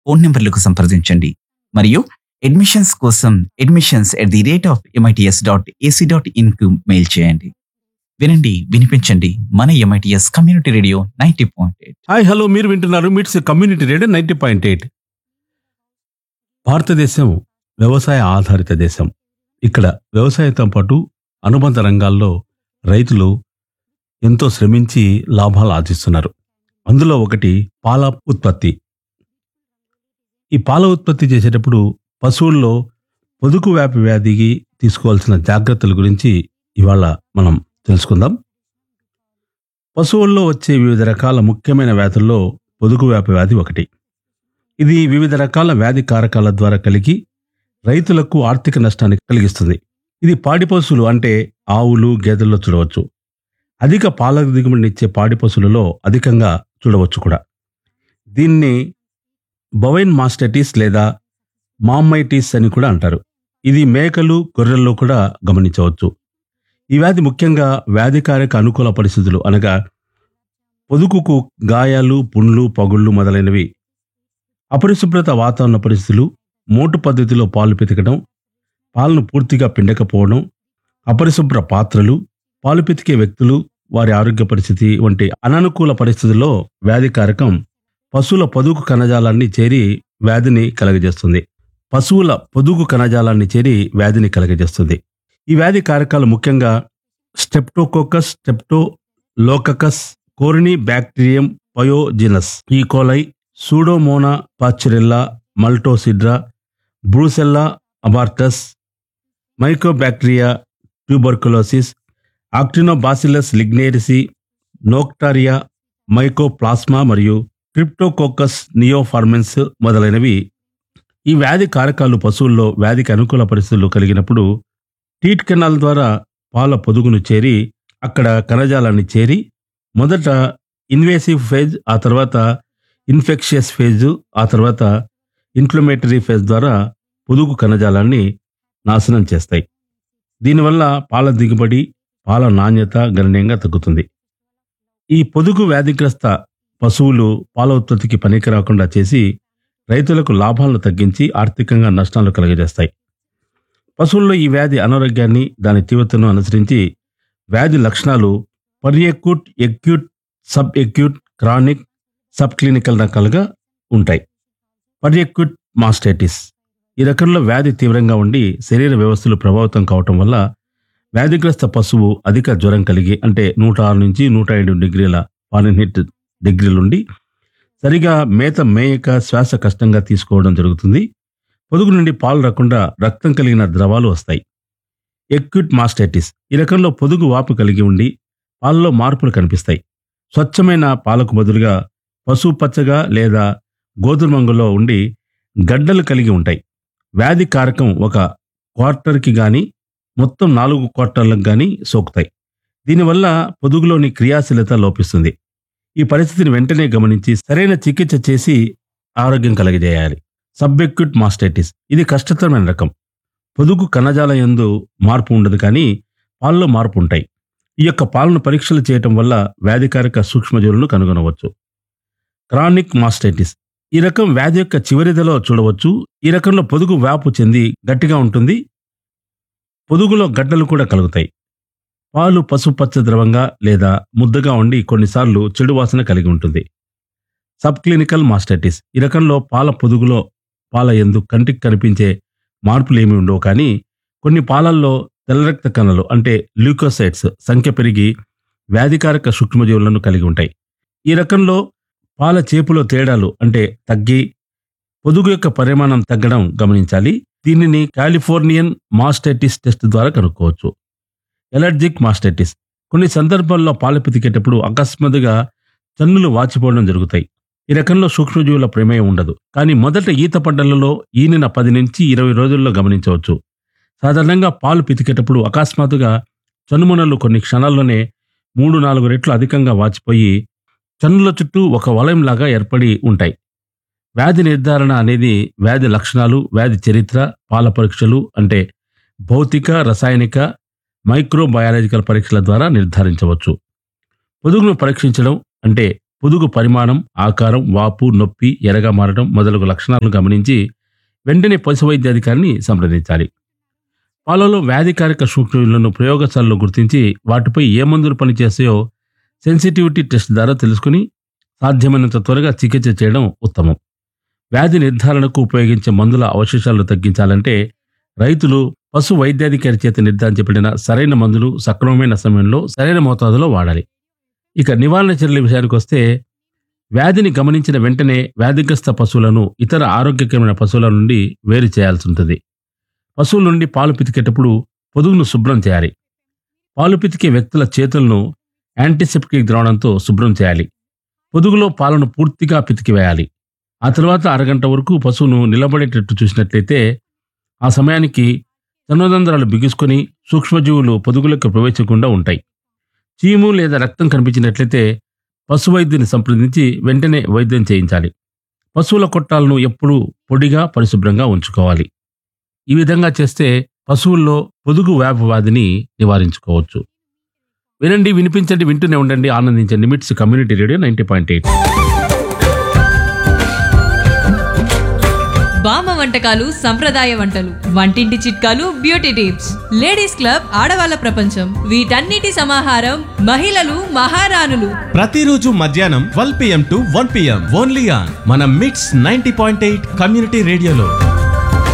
phone నెంబర్లకు సంప్రదించండి మరియు అడ్మిషన్స్ కోసం admissions at the rate of MITS dot AC dot ఇన్కు మెయిల్ చేయండి వినండి వినిపించండి మన MITS community radio ninety point eight hi hello మీరు వింటున్నారు MITS community radio ninety point eight భారతదేశం వ్యవసాయ ఆధారిత దేశం ఇక్కడ వ్యవసాయంతో పాటు అనుబంధ రంగాల్లో రైతులు ఎంతో శ్రమించి లాభాలు ఆర్జిస్తున్నారు అందులో ఒకటి పాల ఉత్పత్తి ఈ పాల ఉత్పత్తి చేసేటప్పుడు పశువుల్లో పొదుగు వ్యాపి వ్యాధికి తీసుకోవాల్సిన జాగ్రత్తల గురించి ఇవాళ మనం తెలుసుకుందాం పశువుల్లో వచ్చే వివిధ రకాల ముఖ్యమైన వ్యాధుల్లో పొదుగు వ్యాపి వ్యాధి ఒకటి ఇది వివిధ రకాల వ్యాధి కారకాల ద్వారా కలిగి రైతులకు ఆర్థిక నష్టాన్ని కలిగిస్తుంది ఇది పాడి పశువులు అంటే ఆవులు గేదెల్లో చూడవచ్చు అధిక పాల దిగుబడినిచ్చే పాడి పశువులలో అధికంగా చూడవచ్చు కూడా దీన్ని బొవైన్ మాస్టైటిస్ లేదా మామైటిస్ అని కూడా అంటారు ఇది మేకలు గొర్రెల్లో కూడా గమనించవచ్చు ఈ వ్యాధి ముఖ్యంగా వ్యాధికారక అనుకూల పరిస్థితులు అనగా పొదుగుకు గాయాలు పుండ్లు పగుళ్ళు మొదలైనవి అపరిశుభ్రత వాతావరణ పరిస్థితులు మోటు పద్ధతిలో పాలు పితకడం పాలను పూర్తిగా పిండకపోవడం అపరిశుభ్ర పాత్రలు పాలు పితికే వ్యక్తులు వారి ఆరోగ్య పరిస్థితి వంటి అననుకూల పరిస్థితుల్లో వ్యాధికారకం పశువుల పొదుగు కణజాలాన్ని చేరి వ్యాధిని కలగజేస్తుంది పశువుల పొదుగు కణజాలాన్ని చేరి వ్యాధిని కలగజేస్తుంది ఈ వ్యాధి కారకాలు ముఖ్యంగా స్టెప్టోకోకస్ స్టెప్టో లోకకస్ Corynebacterium pyogenes E coli Pseudomonas Pasteurella multocida Brucella abortus Mycobacteria tuberculosis Actinobacillus lignieresii Nocardia Mycoplasma మరియు క్రిప్టోకోకస్ నియోఫార్మెన్స్ మొదలైనవి ఈ వ్యాధి కారకాలు పశువుల్లో వ్యాధికి అనుకూల పరిస్థితులు కలిగినప్పుడు టీట్ కెనాల్ ద్వారా పాల పొదుగును చేరి అక్కడ కణజాలాన్ని చేరి మొదట ఇన్వేసివ్ ఫేజ్ ఆ తర్వాత ఇన్ఫెక్షియస్ ఫేజ్ ఆ తర్వాత ఇన్ఫ్లమేటరీ ఫేజ్ ద్వారా పొదుగు కణజాలాన్ని నాశనం చేస్తాయి దీనివల్ల పాల దిగుబడి పాల నాణ్యత గణనీయంగా తగ్గుతుంది ఈ పొదుగు వ్యాధిగ్రస్త పశువులు పాల ఉత్పత్తికి పనికి రాకుండా చేసి రైతులకు లాభాలను తగ్గించి ఆర్థికంగా నష్టాలు కలుగజేస్తాయి పశువుల్లో ఈ వ్యాధి అనారోగ్యాన్ని దాని తీవ్రతను అనుసరించి వ్యాధి లక్షణాలు peracute acute subacute chronic subclinical రకాలుగా ఉంటాయి పర్యక్యూట్ మాస్టైటిస్ ఈ రకంలో వ్యాధి తీవ్రంగా ఉండి శరీర వ్యవస్థలు ప్రభావితం కావటం వల్ల వ్యాధిగ్రస్త పశువు అధిక జ్వరం కలిగి అంటే నూట ఆరు నుంచి నూట ఏడు డిగ్రీల ఫారెన్హీట్ డిగ్రీలుండి సరిగా మేత మేయక శ్వాస కష్టంగా తీసుకోవడం జరుగుతుంది పొదుగు నుండి పాలు రాకుండా రక్తం కలిగిన ద్రవాలు వస్తాయి ఎక్యూట్ మాస్టైటిస్ ఈ రకంలో పొదుగు వాపు కలిగి ఉండి పాలలో మార్పులు కనిపిస్తాయి స్వచ్ఛమైన పాలకు బదులుగా పసుపు పచ్చగా లేదా గోధుమ రంగులో ఉండి గడ్డలు కలిగి ఉంటాయి వ్యాధి కారకం ఒక క్వార్టర్కి గాని మొత్తం నాలుగు క్వార్టర్లకు గాని సోకుతాయి దీనివల్ల పొదుగులోని క్రియాశీలత లోపిస్తుంది ఈ పరిస్థితిని వెంటనే గమనించి సరైన చికిత్స చేసి ఆరోగ్యం కలగజేయాలి సబ్ఎక్యూట్ మాస్టైటిస్ ఇది కష్టతరమైన రకం పొదుగు కణజాల యందు మార్పు ఉండదు కానీ పాలలో మార్పు ఉంటాయి ఈ యొక్క పాలను పరీక్షలు చేయటం వల్ల వ్యాధికారక సూక్ష్మజీవులను కనుగొనవచ్చు క్రానిక్ మాస్టైటిస్ ఈ రకం వ్యాధి యొక్క చివరిదలో చూడవచ్చు ఈ రకంలో పొదుగు వ్యాపు చెంది గట్టిగా ఉంటుంది పొదుగులో గడ్డలు కూడా కలుగుతాయి పాలు పసుపచ్చ ద్రవంగా లేదా ముద్దగా ఉండి కొన్నిసార్లు చెడు వాసన కలిగి ఉంటుంది సబ్ క్లినికల్ మాస్టైటిస్ ఈ రకంలో పాల పొదుగులో పాల ఎందు కంటికి కనిపించే మార్పులు ఏమీ ఉండవు కానీ కొన్ని పాలల్లో తెల్ల రక్త కణాలు అంటే ల్యూకోసైట్స్ సంఖ్య పెరిగి వ్యాధికారక సూక్ష్మజీవులను కలిగి ఉంటాయి ఈ రకంలో పాల చేపులో తేడాలు అంటే తగ్గి పొదుగు యొక్క పరిమాణం తగ్గడం గమనించాలి దీనిని కాలిఫోర్నియన్ మాస్టైటిస్ టెస్ట్ ద్వారా కనుక్కోవచ్చు ఎలర్జిక్ మాస్టైటిస్ కొన్ని సందర్భాల్లో పాలు పితికేటప్పుడు అకస్మాత్తుగా చన్నులు వాచిపోవడం జరుగుతాయి ఈ రకంలో సూక్ష్మజీవుల ప్రమేయం ఉండదు కానీ మొదట ఈత పడ్డలలో ఈనిన పది నుంచి ఇరవై రోజుల్లో గమనించవచ్చు సాధారణంగా పాలు పితికేటప్పుడు అకస్మాత్తుగా చనుమునలు కొన్ని క్షణాల్లోనే మూడు నాలుగు రెట్లు అధికంగా వాచిపోయి చన్నుల చుట్టూ ఒక వలయంలాగా ఏర్పడి ఉంటాయి వ్యాధి నిర్ధారణ అనేది వ్యాధి లక్షణాలు వ్యాధి చరిత్ర పాల పరీక్షలు అంటే భౌతిక రసాయనిక మైక్రోబయాలజికల్ పరీక్షల ద్వారా నిర్ధారించవచ్చు పొదుగును పరీక్షించడం అంటే పొదుగు పరిమాణం ఆకారం వాపు నొప్పి ఎరగా మారడం మొదలగు లక్షణాలను గమనించి వెంటనే పశు వైద్యాధికారిని సంప్రదించాలి పాలలో వ్యాధికారక సూక్ష్మజీవులను ప్రయోగశాలలో గుర్తించి వాటిపై ఏ మందులు పనిచేస్తాయో సెన్సిటివిటీ టెస్ట్ ద్వారా తెలుసుకుని సాధ్యమైనంత త్వరగా చికిత్స చేయడం ఉత్తమం వ్యాధి నిర్ధారణకు ఉపయోగించే మందుల అవశేషాలను తగ్గించాలంటే రైతులు పశు వైద్యాధికారి చేత నిర్ధారించబడిన సరైన మందులు సక్రమమైన సమయంలో సరైన మోతాదులో వాడాలి ఇక నివారణ చర్యల విషయానికి వస్తే వ్యాధిని గమనించిన వెంటనే వ్యాధిగ్రస్త పశువులను ఇతర ఆరోగ్యకరమైన పశువుల నుండి వేరు చేయాల్సి ఉంటుంది పశువుల నుండి పాలు పితికేటప్పుడు పొదుగును శుభ్రం చేయాలి పాలు పితికే వ్యక్తుల చేతులను యాంటీసెప్టిక్ ద్రావణంతో శుభ్రం చేయాలి పొదుగులో పాలను పూర్తిగా పితికివేయాలి ఆ తర్వాత అరగంట వరకు పశువును నిలబడేటట్టు చూసినట్లయితే ఆ సమయానికి చర్మదంధ్రాలు బిగుసుకొని సూక్ష్మజీవులు పొదుగులకు ప్రవేశించకుండా ఉంటాయి చీము లేదా రక్తం కనిపించినట్లయితే పశు వైద్యుని సంప్రదించి వెంటనే వైద్యం చేయించాలి పశువుల కొట్టాలను ఎప్పుడూ పొడిగా పరిశుభ్రంగా ఉంచుకోవాలి ఈ విధంగా చేస్తే పశువుల్లో పొదుగు వ్యాప వ్యాధిని నివారించుకోవచ్చు వినండి వినిపించండి వింటూనే ఉండండి ఆనందించండి MITS community radio ninety point eight బామ్మ వంటకాలు సంప్రదాయ వంటలు వంటింటి చిట్కాలు బ్యూటీ టిప్స్ లేడీస్ క్లబ్ ఆడవాళ్ళ ప్రపంచం వీటన్నిటి సమాహారం మహిళలు మహారాణులు ప్రతిరోజు మధ్యాహ్నం twelve PM to one PM only on మన MITS ninety point eight community రేడియోలో